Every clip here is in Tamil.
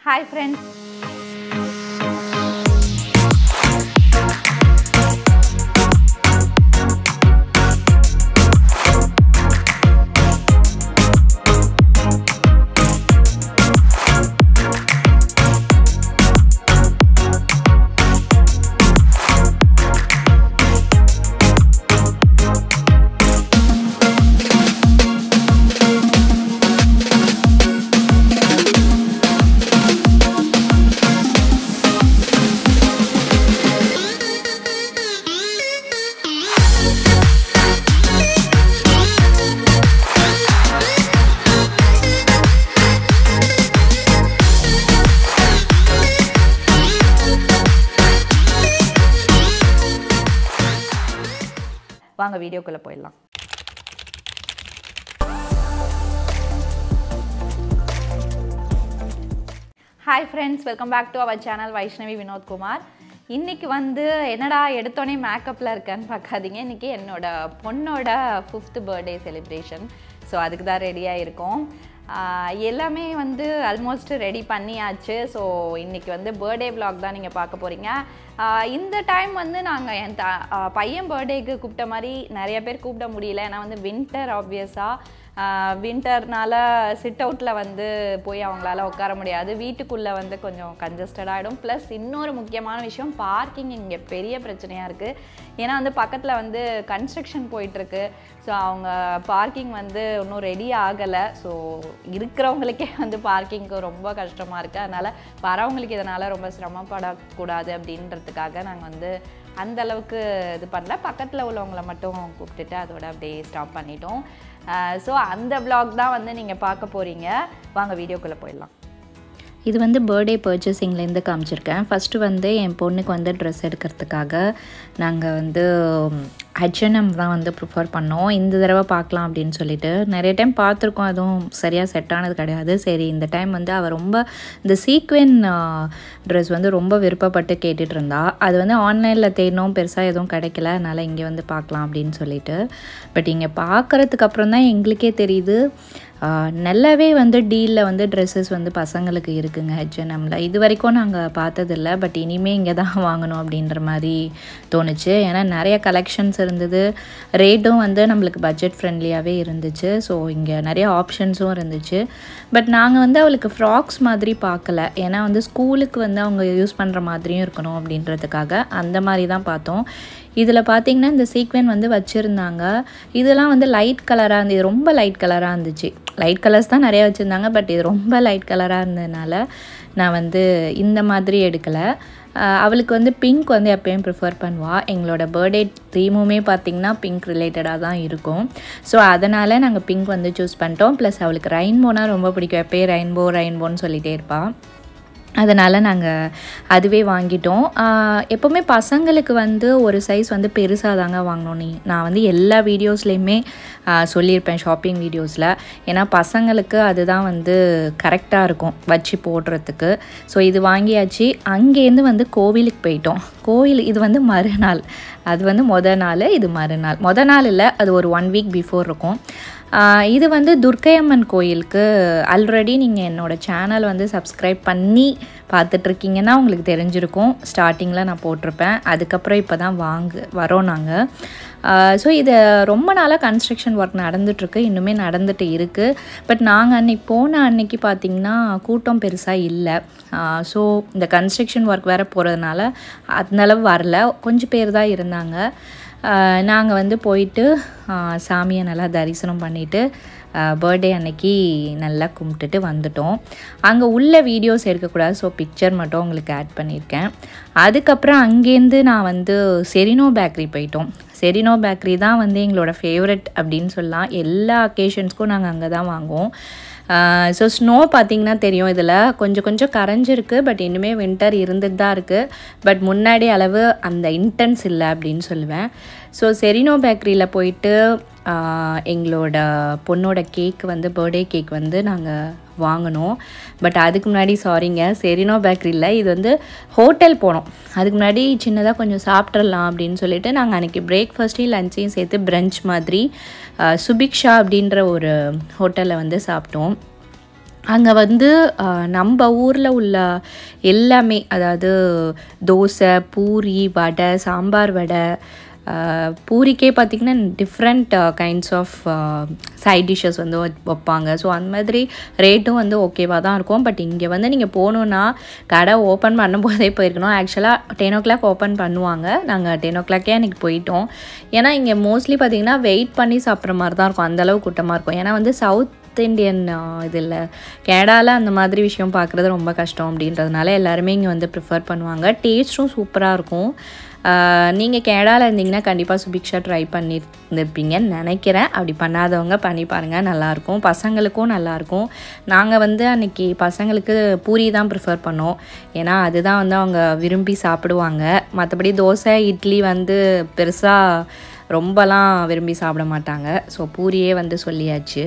ஹாய் ஃப்ரெண்ட்ஸ் வாங்க வீடியோக்குள்ளே போயிடலாம் hi friends welcome back to our channel Vaishnavi Vinothkumar இன்றைக்கி வந்து என்னடா எடுத்தோடனே மேக்கப்பில் இருக்கேன்னு பார்க்காதீங்க இன்றைக்கி என்னோட பொண்ணோட ஃபிஃப்த் பர்த்டே செலிப்ரேஷன் ஸோ அதுக்கு தான் ரெடியாக இருக்கோம் ஆஹ் எல்லாமே வந்து ஆல்மோஸ்ட் ரெடி பண்ணியாச்சு ஸோ இன்றைக்கி வந்து பர்த்டே vlog தான் நீங்கள் பார்க்க போகிறீங்க இந்த டைம் வந்து நாங்கள் என் த ஆஹ் பையன் பர்த்டேக்கு கூப்பிட்ட மாதிரி நிறைய பேர் கூப்பிட முடியல ஏன்னா வந்து வின்டர் ஆப்வியஸாக வின்டர்னால சிட் அவுட்டில் வந்து போய் அவங்களால உட்கார முடியாது வீட்டுக்குள்ளே வந்து கொஞ்சம் கன்ஜஸ்டட் ஆகிடும் ப்ளஸ் இன்னொரு முக்கியமான விஷயம் பார்க்கிங் இங்கே பெரிய பிரச்சனையாக இருக்குது ஏன்னா வந்து பக்கத்தில் வந்து கன்ஸ்ட்ரக்ஷன் போயிட்டுருக்கு ஸோ அவங்க பார்க்கிங் வந்து இன்னும் ரெடி ஆகலை ஸோ இருக்கிறவங்களுக்கே வந்து பார்க்கிங்க்கு ரொம்ப கஷ்டமாக இருக்குது அதனால் வரவங்களுக்கு இதனால் ரொம்ப சிரமப்படக்கூடாது அப்படின்றதுக்காக நாங்கள் வந்து அந்த அளவுக்கு இது பண்ணல பக்கத்தில் உள்ளவங்களை மட்டும் கூப்பிட்டுட்டு அதோட அப்படியே ஸ்டாப் பண்ணிட்டோம் ஸோ அந்த vlog தான் வந்து நீங்கள் பார்க்க போகிறீங்க வாங்க வீடியோக்குள்ளே போயிடலாம் இது வந்து பர்த்டே பர்ச்சேசிங்லேருந்து காமிச்சிருக்கேன் ஃபஸ்ட்டு வந்து என் பொண்ணுக்கு வந்து ட்ரெஸ் எடுக்கிறதுக்காக நாங்கள் வந்து ஹெச்என்எம் தான் வந்து ப்ரிஃபர் பண்ணோம் இந்த தடவை பார்க்கலாம் அப்படின்னு சொல்லிட்டு நிறைய டைம் பார்த்துருக்கோம் அதுவும் சரியாக செட் ஆனது கிடையாது சரி இந்த டைம் வந்து அவள் ரொம்ப இந்த சீக்வென் ட்ரெஸ் வந்து ரொம்ப விருப்பப்பட்டு கேட்டுட்டு இருந்தா அது வந்து ஆன்லைனில் தேடினோம் பெருசாக எதுவும் கிடைக்கல அதனால் இங்கே வந்து பார்க்கலாம் அப்படின்னு சொல்லிட்டு பட் இங்கே பார்க்குறதுக்கு அப்புறம் தான் எங்களுக்கே தெரியுது ஆஹ் நல்லாவே வந்து டீலில் வந்து ட்ரெஸ்ஸஸ் வந்து பசங்களுக்கு இருக்குங்க ஹெச்என்எம்ல இது வரைக்கும் நாங்கள் பார்த்ததில்ல பட் இனிமேல் இங்கே தான் வாங்கணும் அப்படின்ற மாதிரி தோணுச்சு ஏன்னா நிறைய கலெக்ஷன்ஸ் இருந்தது ரேட்டும் வந்து நம்மளுக்கு பட்ஜெட் ஃப்ரெண்ட்லியாகவே இருந்துச்சு ஸோ இங்கே நிறைய ஆப்ஷன்ஸும் இருந்துச்சு பட் நாங்கள் வந்து அவளுக்கு ஃப்ராக்ஸ் மாதிரி பார்க்கல ஏன்னா வந்து ஸ்கூலுக்கு வந்து அவங்க யூஸ் பண்ணுற மாதிரியும் இருக்கணும் அப்படின்றதுக்காக அந்த மாதிரி தான் பார்த்தோம் இதில் பார்த்தீங்கன்னா இந்த சீக்வென் வந்து வச்சுருந்தாங்க இதெல்லாம் வந்து லைட் கலராக இருந்தது ரொம்ப லைட் கலராக இருந்துச்சு லைட் கலர்ஸ் தான் நிறைய வச்சுருந்தாங்க பட் இது ரொம்ப லைட் கலராக இருந்ததுனால நான் வந்து இந்த மாதிரி எடுக்கலை ஆஹ் அவளுக்கு வந்து பிங்க் வந்து எப்பயும் ப்ரிஃபர் பண்ணுவாள் எங்களோட பர்த்டே தீமுமே பார்த்திங்கன்னா பிங்க் ரிலேட்டடாக தான் இருக்கும் ஸோ அதனால் நாங்கள் பிங்க் வந்து சூஸ் பண்ணிட்டோம் ப்ளஸ் அவளுக்கு ரெயின்போனா ரொம்ப பிடிக்கும் எப்பயும் ரெயின்போ ரெயின்போன்னு சொல்லிகிட்டே இருப்பாள் அதனால் நாங்கள் அதுவே வாங்கிட்டோம் ஆஹ் எப்போவுமே பசங்களுக்கு வந்து ஒரு சைஸ் வந்து பெருசாக தாங்க வாங்கணும் நீ நான் வந்து எல்லா வீடியோஸ்லேயுமே சொல்லியிருப்பேன் ஷாப்பிங் வீடியோஸில் ஏன்னா பசங்களுக்கு அதுதான் வந்து கரெக்டாக இருக்கும் வச்சு போடுறதுக்கு ஸோ இது வாங்கியாச்சு அங்கேருந்து வந்து கோவிலுக்கு போயிட்டோம் கோவில் இது வந்து மறுநாள் அது வந்து மொதல் நாள் இது மறுநாள் மொதல் நாள் இல்லை அது ஒரு ஒன் வீக் பிஃபோர் இருக்கும் ஆஹ் இது வந்து துர்க்கையம்மன் கோயிலுக்கு ஆல்ரெடி நீங்கள் என்னோடய சேனல் வந்து சப்ஸ்கிரைப் பண்ணி பார்த்துட்ருக்கீங்கன்னா உங்களுக்கு தெரிஞ்சிருக்கும் ஸ்டார்டிங்கில் நான் போட்டிருப்பேன் அதுக்கப்புறம் இப்போ தான் வாங்கு வரோம் நாங்கள் ஸோ இது ரொம்ப நாளாக கன்ஸ்ட்ரக்ஷன் ஒர்க் நடந்துகிட்ருக்கு இன்னுமே நடந்துட்டு இருக்குது பட் நாங்கள் அன்னைக்கு போன அன்னைக்கு பார்த்திங்கன்னா கூட்டம் பெருசாக இல்லை ஸோ இந்த கன்ஸ்ட்ரக்ஷன் ஒர்க் வேறு போகிறதுனால அந்தளவு வரல கொஞ்சம் பேர் தான் இருந்தாங்க நாங்கள் வந்து போயிட்டு ஆஹ் சாமியை நல்லா தரிசனம் பண்ணிவிட்டு பர்த்டே அன்னைக்கு நல்லா கும்பிட்டுட்டு வந்துட்டோம் அங்கே உள்ள வீடியோஸ் எடுக்கக்கூடாது ஸோ பிக்சர் மட்டும் உங்களுக்கு ஆட் பண்ணியிருக்கேன் அதுக்கப்புறம் அங்கேருந்து நான் வந்து செரினோ பேக்கரி போயிட்டோம் செரினோ பேக்கரி தான் வந்து எங்களோட ஃபேவரட் அப்படின்னு சொல்லலாம் எல்லா அக்கேஷன்ஸ்க்கும் நாங்கள் அங்கே தான் வாங்குவோம் ஸோ ஸ்னோ பார்த்தீங்கன்னா தெரியும் இதில் கொஞ்சம் கொஞ்சம் கரைஞ்சிருக்கு பட் இன்னுமே வின்டர் இருந்துட்டு தான் இருக்குது பட் முன்னாடி அளவு அந்த இன்டென்ஸ் இல்லை அப்படின்னு சொல்லுவேன் ஸோ செரினோ பேக்கரியில் போயிட்டு ஆஹ், எங்களோட பொண்ணோட கேக் வந்து பர்த்டே கேக் வந்து நாங்கள் வாங்கினோம் பட் அதுக்கு முன்னாடி சாரிங்க செரினோ பேக்கரியில் இது வந்து ஹோட்டல் போனோம் அதுக்கு முன்னாடி சின்னதாக கொஞ்சம் சாப்பிட்றலாம் அப்படின்னு சொல்லிட்டு நாங்கள் அன்றைக்கி பிரேக்ஃபாஸ்ட்டையும் லஞ்சையும் சேர்த்து பிரஞ்ச் மாதிரி ஆஹ், சுபிக்ஷா அப்படின்ற ஒரு ஹோட்டலில் வந்து சாப்பிட்டோம் அங்கே வந்து அஹ், நம்ம ஊரில் உள்ள எல்லாமே அதாவது தோசை பூரி வடை சாம்பார் வடை அஹ், பூரிக்கே பார்த்திங்கன்னா different kinds of side dishes வந்து வச்- வைப்பாங்க ஸோ அந்த மாதிரி ரேட்டும் வந்து ஓகேவாக தான் இருக்கும் பட் இங்கே வந்து நீங்கள் போகணுன்னா கடை ஓப்பன் பண்ணும்போதே போயிருக்கணும் ஆக்சுவலாக டென் ஓ கிளாக் ஓப்பன் பண்ணுவாங்க நாங்கள் டென் ஓ கிளாக்கே அன்றைக்கி போயிட்டோம் ஏன்னா இங்கே மோஸ்ட்லி பார்த்திங்கன்னா வெயிட் பண்ணி சாப்பிட்ற மாதிரி தான் இருக்கும் அந்தளவு கூட்டமாக இருக்கும் ஏன்னா வந்து சவுத் சவுத் இண்டியன் இது இல்லை கேடாவில் அந்த மாதிரி விஷயம் பார்க்குறது ரொம்ப கஷ்டம் அப்படின்றதுனால எல்லாருமே இங்கே வந்து ப்ரிஃபர் பண்ணுவாங்க டேஸ்ட்டும் சூப்பராக இருக்கும் நீங்கள் கேடாவில் இருந்தீங்கன்னா கண்டிப்பாக சுபிக்ஷா ட்ரை பண்ணியிருந்திருப்பீங்கன்னு நினைக்கிறேன் அப்படி பண்ணாதவங்க பண்ணி பாருங்கள் நல்லாயிருக்கும் பசங்களுக்கும் நல்லாயிருக்கும் நாங்கள் வந்து அன்றைக்கி பசங்களுக்கு பூரி தான் ப்ரிஃபர் பண்ணோம் ஏன்னா அதுதான் வந்து அவங்க விரும்பி சாப்பிடுவாங்க மற்றபடி தோசை இட்லி வந்து பெருசாக ரொம்பலாம் விரும்பி சாப்பிட மாட்டாங்க ஸோ பூரியே வந்து சொல்லியாச்சு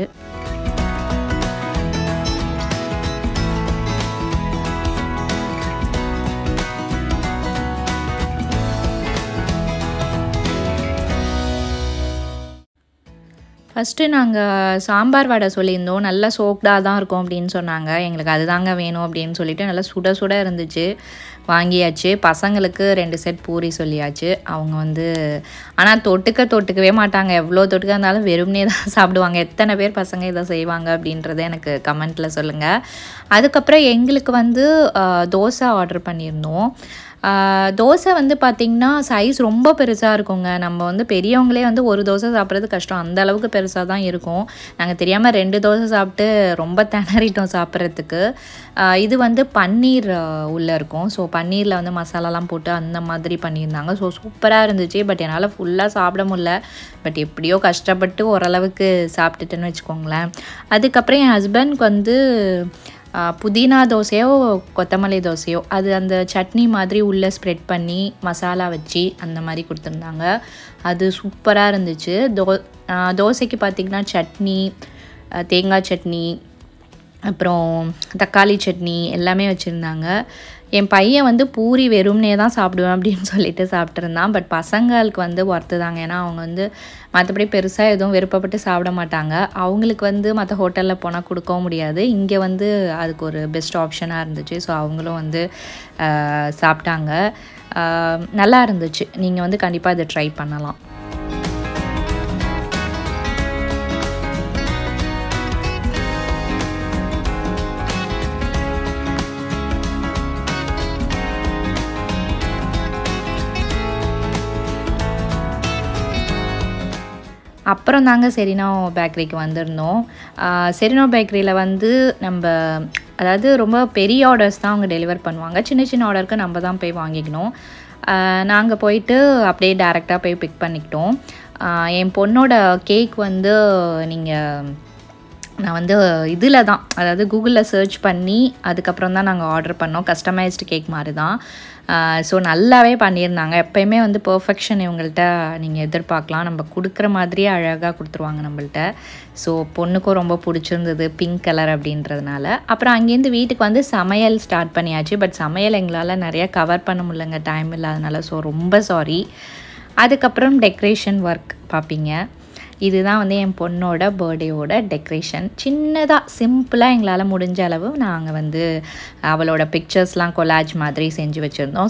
ஃபஸ்ட்டு நாங்கள் சாம்பார் வடை சொல்லியிருந்தோம் நல்லா சோக்டாக தான் இருக்கும் அப்படின்னு சொன்னாங்க எங்களுக்கு அதுதாங்க வேணும் அப்படின்னு சொல்லிட்டு நல்லா சுட சுட இருந்துச்சு வாங்கியாச்சு பசங்களுக்கு ரெண்டு செட் பூரி சொல்லியாச்சு அவங்க வந்து ஆனால் தொட்டுக்க தொட்டுக்கவே மாட்டாங்க எவ்வளோ தொட்டுக்க இருந்தாலும் வெறும்னே தான் சாப்பிடுவாங்க எத்தனை பேர் பசங்க இதை செய்வாங்க அப்படின்றத எனக்கு கமெண்ட்டில் சொல்லுங்கள் அதுக்கப்புறம் எங்களுக்கு வந்து ஆஹ், தோசை ஆர்டர் பண்ணியிருந்தோம் ஆஹ், தோசை வந்து பார்த்திங்கன்னா சைஸ் ரொம்ப பெருசாக இருக்குங்க நம்ம வந்து பெரியவங்களே வந்து ஒரு தோசை சாப்பிட்றது கஷ்டம் அந்த அளவுக்கு பெருசாக தான் இருக்கும் நாங்கள் தெரியாமல் ரெண்டு தோசை சாப்பிட்டு ரொம்ப திணறிட்டோம் சாப்பிட்றதுக்கு ஆஹ், இது வந்து பன்னீர் ஆஹ், உள்ளே இருக்கும் ஸோ பன்னீரில் வந்து மசாலாலாம் போட்டு அந்த மாதிரி பண்ணியிருந்தாங்க ஸோ சூப்பராக இருந்துச்சு பட் என்னால் ஃபுல்லாக சாப்பிட முடியல பட் எப்படியோ கஷ்டப்பட்டு ஓரளவுக்கு சாப்பிட்டுட்டேன்னு வச்சுக்கோங்களேன் அதுக்கப்புறம் என் ஹஸ்பண்ட்க்கு வந்து ஆ, புதினா தோசையோ கொத்தமல்லி தோசையோ அது அந்த சட்னி மாதிரி உள்ளே ஸ்ப்ரெட் பண்ணி மசாலா வச்சு அந்த மாதிரி கொடுத்துருந்தாங்க அது சூப்பராக இருந்துச்சு தோ ஆ, தோசைக்கு பார்த்திங்கன்னா சட்னி ஆ, தேங்காய் சட்னி அப்புறம் தக்காளி சட்னி எல்லாமே வச்சுருந்தாங்க என் பையன் வந்து பூரி வெறும்னே தான் சாப்பிடுவேன் அப்படின்னு சொல்லிட்டு சாப்பிட்ருந்தான் பட் பசங்களுக்கு வந்து ஒர்த்து தாங்க ஏன்னா அவங்க வந்து மற்றபடி பெருசாக எதுவும் விருப்பப்பட்டு சாப்பிட மாட்டாங்க அவங்களுக்கு வந்து மற்ற ஹோட்டலில் போனால் கொடுக்கவும் முடியாது இங்கே வந்து அதுக்கு ஒரு பெஸ்ட் ஆப்ஷனாக இருந்துச்சு ஸோ அவங்களும் வந்து ஆஹ், சாப்பிட்டாங்க ஆஹ், நல்லா இருந்துச்சு நீங்கள் வந்து கண்டிப்பாக இதை ட்ரை பண்ணலாம் அப்புறம் தாங்க செரினோ பேக்கரிக்கு வந்திருந்தோம் ஆஹ் செரினோ பேக்கரியில் வந்து நம்ம அதாவது ரொம்ப பெரிய ஆர்டர்ஸ் தான் அவங்க டெலிவர் பண்ணுவாங்க சின்ன சின்ன ஆர்டருக்கு நம்ம தான் போய் வாங்கிக்கணும் நாங்கள் போயிட்டு அப்படியே டேரெக்டாக போய் பிக் பண்ணிக்கிட்டோம் ஆஹ் என் பொண்ணோட கேக் வந்து நீங்கள் நான் வந்து இதில் தான் அதாவது கூகுளில் சர்ச் பண்ணி அதுக்கப்புறம் தான் நாங்கள் ஆர்டர் பண்ணோம் கஸ்டமைஸ்டு கேக் மாதிரி தான் ஸோ நல்லாவே பண்ணியிருந்தாங்க எப்பயுமே வந்து பர்ஃபெக்ஷன் இவங்கள்ட்ட நீங்கள் எதிர்பார்க்கலாம் நம்ம கொடுக்குற மாதிரியே அழகாக கொடுத்துருவாங்க நம்மள்ட்ட ஸோ பொண்ணுக்கும் ரொம்ப பிடிச்சிருந்தது பிங்க் கலர் அப்படின்றதுனால அப்புறம் அங்கேருந்து வீட்டுக்கு வந்து சமையல் ஸ்டார்ட் பண்ணியாச்சு பட் சமையல் எங்களால் நிறைய கவர் பண்ண முடியலங்க டைம் இல்லாதனால ஸோ ரொம்ப சாரி அதுக்கப்புறம் டெக்கரேஷன் ஒர்க் பார்ப்பீங்க இதுதான் வந்து என் பொண்ணோட பர்த்டேவோட டெக்கரேஷன் சின்னதாக சிம்பிளாக எங்களால் முடிஞ்ச அளவு நாங்கள் வந்து அவளோட பிக்சர்ஸ்லாம் கொலாஜ் மாதிரி செஞ்சு வச்சுருந்தோம்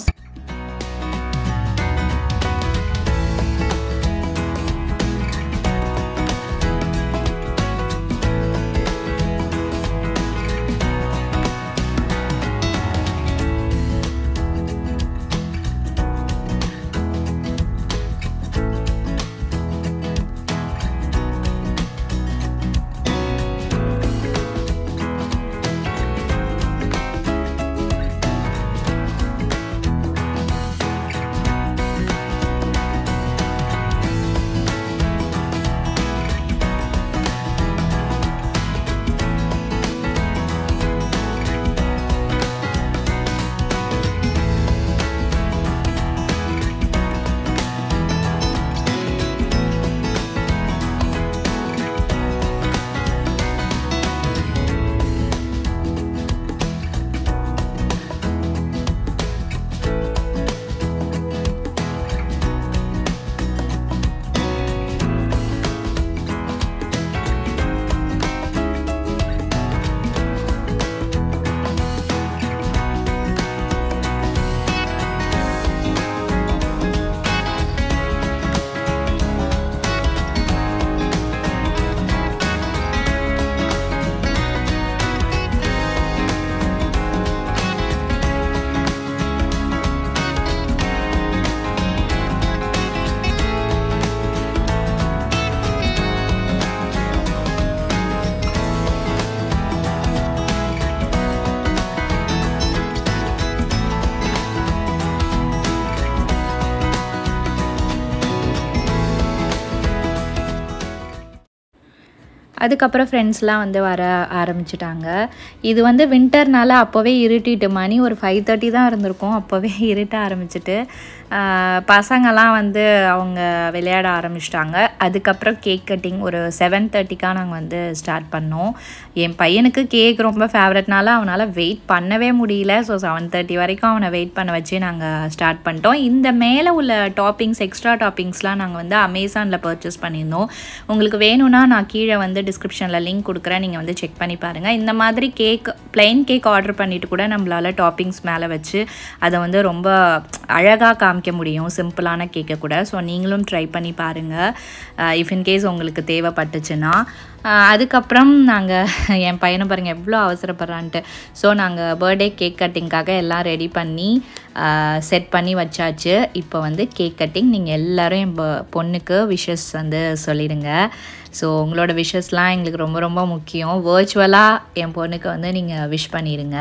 அதுக்கப்புறம் ஃப்ரெண்ட்ஸ்லாம் வந்து வர ஆரம்பிச்சிட்டாங்க இது வந்து வின்டர்னால அப்போவே இருட்டிட்டு மணி ஒரு ஃபைவ் தேர்ட்டி தான் இருந்திருக்கும் அப்போவே இருட்ட ஆரம்பிச்சிட்டு ஆஹ் பசங்கெல்லாம் வந்து அவங்க விளையாட ஆரம்பிச்சிட்டாங்க அதுக்கப்புறம் கேக் கட்டிங் ஒரு செவன் தேர்ட்டிக்காக நாங்கள் வந்து ஸ்டார்ட் பண்ணோம் என் பையனுக்கு கேக் ரொம்ப ஃபேவரட்னால அவனால் வெயிட் பண்ணவே முடியல ஸோ செவன் தேர்ட்டி வரைக்கும் அவனை வெயிட் பண்ண வச்சு நாங்கள் ஸ்டார்ட் பண்ணிட்டோம் இந்த மேலே உள்ள டாப்பிங்ஸ் எக்ஸ்ட்ரா டாப்பிங்ஸ்லாம் நாங்கள் வந்து அமேசானில் பர்ச்சேஸ் பண்ணியிருந்தோம் உங்களுக்கு வேணும்னா நான் கீழே வந்து டிஸ்கிரிப்ஷனில் லிங்க் கொடுக்குறேன் நீங்கள் வந்து செக் பண்ணி பாருங்கள் இந்த மாதிரி கேக் plain கேக் ஆர்டர் பண்ணிட்டு கூட நம்மளால் டாப்பிங்ஸ் மேலே வச்சு அதை வந்து ரொம்ப அழகாக காமிக்க முடியும் சிம்பிளான கேக்கை கூட ஸோ நீங்களும் ட்ரை பண்ணி பாருங்கள் இஃப் இன்கேஸ் உங்களுக்கு தேவைப்பட்டுச்சுன்னா ஆஹ் அதுக்கப்புறம் நாங்கள் என் பையனை பாருங்கள் எவ்வளோ அவசரப்படுறான்ட்டு ஸோ நாங்கள் பர்த்டே கேக் கட்டிங்க்காக எல்லாம் ரெடி பண்ணி செட் பண்ணி வச்சாச்சு இப்போ வந்து கேக் கட்டிங் நீங்கள் எல்லோரும் என் பொ- பொண்ணுக்கு விஷஸ் வந்து சொல்லிடுங்க ஸோ உங்களோட விஷஸ்லாம் எங்களுக்கு ரொம்ப ரொம்ப முக்கியம் வேர்ச்சுவலாக என் பொண்ணுக்கு வந்து நீங்கள் விஷ் பண்ணிடுங்க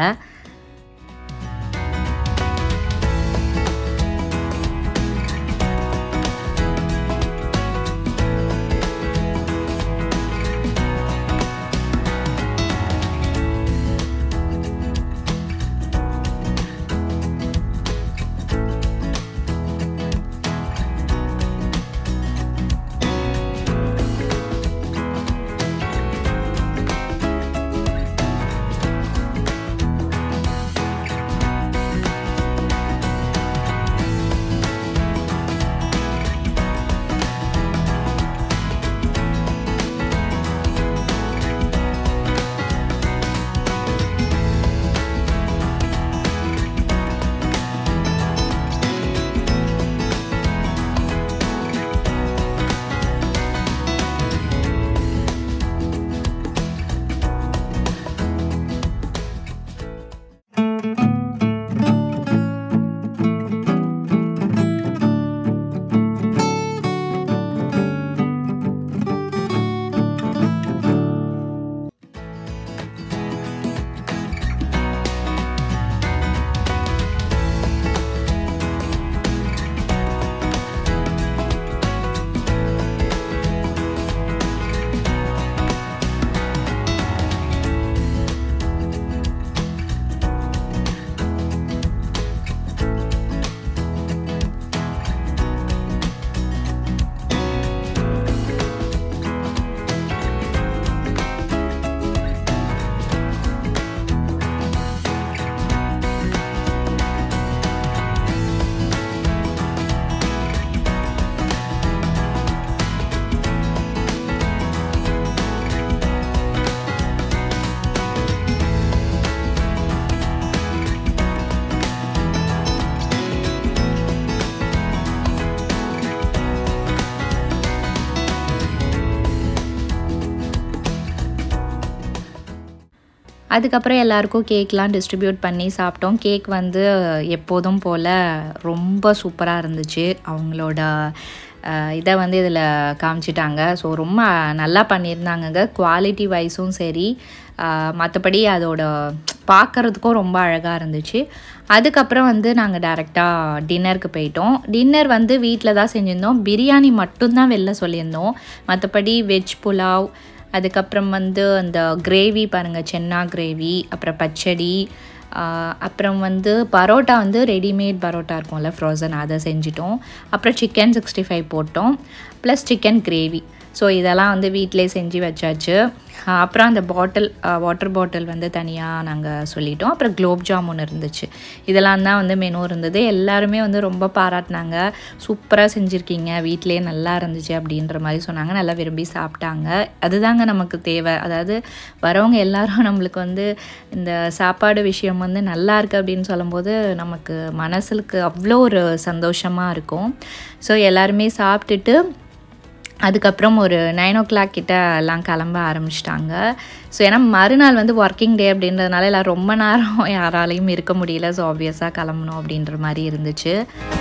அதுக்கப்புறம் எல்லாருக்கும் கேக்லாம் டிஸ்ட்ரிபியூட் பண்ணி சாப்பிட்டோம் கேக் வந்து எப்போதும் போல் ரொம்ப சூப்பராக இருந்துச்சு அவங்களோட அஹ், இதை வந்து இதில் காமிச்சிட்டாங்க ஸோ ரொம்ப நல்லா பண்ணியிருந்தாங்கங்க குவாலிட்டி வைஸும் சரி மற்றபடி அதோட பார்க்குறதுக்கும் ரொம்ப அழகாக இருந்துச்சு அதுக்கப்புறம் வந்து நாங்கள் டேரெக்டாக டின்னருக்கு போயிட்டோம் டின்னர் வந்து வீட்டில் தான் செஞ்சுருந்தோம் பிரியாணி மட்டும்தான் வெளில சொல்லியிருந்தோம் மற்றபடி வெஜ் புலாவ் அதுக்கப்புறம் வந்து அந்த கிரேவி பாருங்கள் சென்னா கிரேவி அப்புறம் பச்சடி ஆஹ் அப்புறம் வந்து பரோட்டா வந்து ரெடிமேட் பரோட்டா இருக்கும்ல ஃப்ரோசன் அதை செஞ்சிட்டோம் அப்புறம் சிக்கன் சிக்ஸ்டி ஃபைவ் போட்டோம் ப்ளஸ் சிக்கன் கிரேவி ஸோ இதெல்லாம் வந்து வீட்டிலே செஞ்சு வச்சாச்சு ஆஹ் அப்புறம் அந்த பாட்டில் வாட்டர் பாட்டில் வந்து தனியாக நாங்கள் சொல்லிட்டோம் அப்புறம் குலோப் ஜாமுன் இருந்துச்சு இதெல்லாம் தான் வந்து மெனு இருந்தது எல்லாருமே வந்து ரொம்ப பாராட்டினாங்க சூப்பராக செஞ்சுருக்கீங்க வீட்டிலே நல்லா இருந்துச்சு அப்படின்ற மாதிரி சொன்னாங்க நல்லா விரும்பி சாப்பிட்டாங்க அதுதாங்க நமக்கு தேவை அதாவது வரவங்க எல்லாரும் நம்மளுக்கு வந்து இந்த சாப்பாடு விஷயம் வந்து நல்லா இருக்குது அப்படின்னு சொல்லும்போது நமக்கு மனசுக்கு அவ்வளோ ஒரு சந்தோஷமாக இருக்கும் ஸோ எல்லாருமே சாப்பிட்டுட்டு அதுக்கப்புறம் ஒரு நைன் ஓ கிளாக் கிட்ட எல்லாம் கிளம்ப ஆரம்பிச்சிட்டாங்க ஸோ ஏன்னா மறுநாள் வந்து ஒர்க்கிங் டே அப்படின்றதுனால எல்லாம் ரொம்ப நேரம் யாராலையும் இருக்க முடியல ஸோ ஆப்வியஸாக கிளம்பணும் அப்படின்ற மாதிரி இருந்துச்சு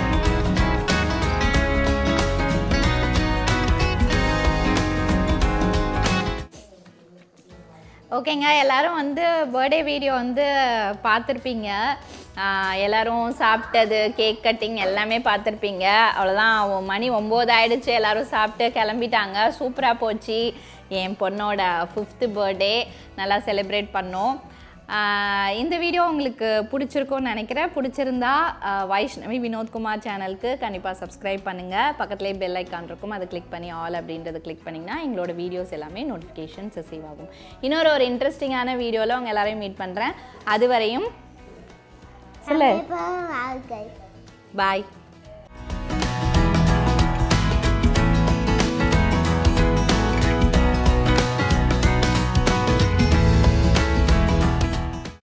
ஓகேங்க எல்லாரும் வந்து பர்த்டே வீடியோ வந்து பார்த்துருப்பீங்க ஆஹ் எல்லாரும் சாப்பிட்டது கேக் கட்டிங் எல்லாமே பார்த்துருப்பீங்க அவ்வளோதான் மணி ஒம்பது ஆயிடுச்சு எல்லாரும் சாப்பிட்டு கிளம்பிட்டாங்க சூப்பராக போச்சு என் பொண்ணோட ஃபிஃப்த்து பர்த்டே நல்லா செலிப்ரேட் பண்ணோம் ஆஹ் இந்த வீடியோ உங்களுக்கு பிடிச்சிருக்கும்னு நினைக்கிறேன் பிடிச்சிருந்தா ஆஹ் வைஷ்ணவி வினோத்குமார் சேனலுக்கு கண்டிப்பாக சப்ஸ்கிரைப் பண்ணுங்கள் பக்கத்துலேயே பெல் ஐக்கான் இருக்கும் அதை கிளிக் பண்ணி ஆல் அப்படின்றத கிளிக் பண்ணிங்கன்னா எங்களோட வீடியோஸ் எல்லாமே நோட்டிஃபிகேஷன்ஸ் ரிசீவ் ஆகும் இன்னொரு ஒரு இன்ட்ரெஸ்டிங்கான வீடியோவில் உங்கள் எல்லாரையும் மீட் பண்ணுறேன் அது வரையும் சொல்லு வாழ்க்கை பாய்